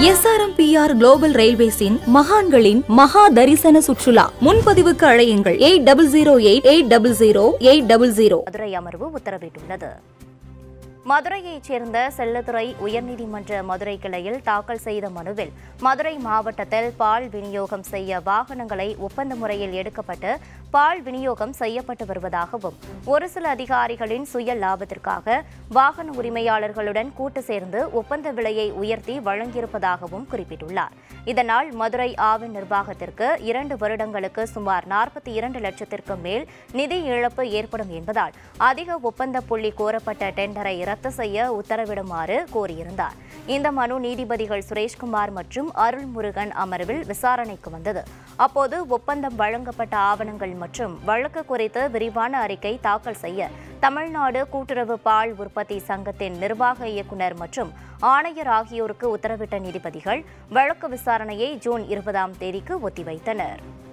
SRMPR global ரயில்வேஸின் மகான்களின் மகா தரிசன சுற்றுலா முன்பதிவுக்கு அழையுங்கள் eight double zero eight eight double zero eight double zero Madurai அமர்வு உத்தரவிட்டுள்ளது மதுரையைச் சேர்ந்த செல்லத்துறை உயர்நீதிமன்ற மதுரை கிளையில் தாக்கல் செய்த மனுவில் மதுரை மாவட்டத்தில் பால் விநியோகம் செய்ய வாகனங்களை ஒப்பந்த முறையில் எடுக்கப்பட்டு பால் விநியோகம் செய்யப்பட்டு வருவதாகவும் ஒரு சில அதிகாரிகளின் சுய லாபத்திற்காக வாகன உரிமையாளர்களுடன் கூட்டு சேர்ந்து ஒப்பந்த விலையை உயர்த்தி வழங்கியிருப்பதாகவும் குறிப்பிட்டுள்ளார் இதனால் மதுரை ஆவின் நிர்வாகத்திற்கு இரண்டு வருடங்களுக்கு சுமார் நாற்பத்தி இரண்டு லட்சத்திற்கு மேல் நிதி இழப்பு ஏற்படும் என்பதால் அதிக ஒப்பந்த புள்ளி கோரப்பட்ட டெண்டரை ரத்து செய்ய உத்தரவிடுமாறு கோரியிருந்தார் இந்த மனு நீதிபதிகள் சுரேஷ்குமார் மற்றும் அருள்முருகன் அமர்வில் விசாரணைக்கு வந்தது அப்போது ஒப்பந்தம் வழங்கப்பட்ட ஆவணங்கள் மற்றும் வழக்கு குறித்து விரிவான அறிக்கை தாக்கல் செய்ய தமிழ்நாடு கூட்டுறவு பால் உற்பத்தி சங்கத்தின் நிர்வாக இயக்குநர் மற்றும் ஆணையர் ஆகியோருக்கு உத்தரவிட்ட நீதிபதிகள் வழக்கு விசாரணையை ஜூன் இருபதாம் தேதிக்கு ஒத்திவைத்தனர்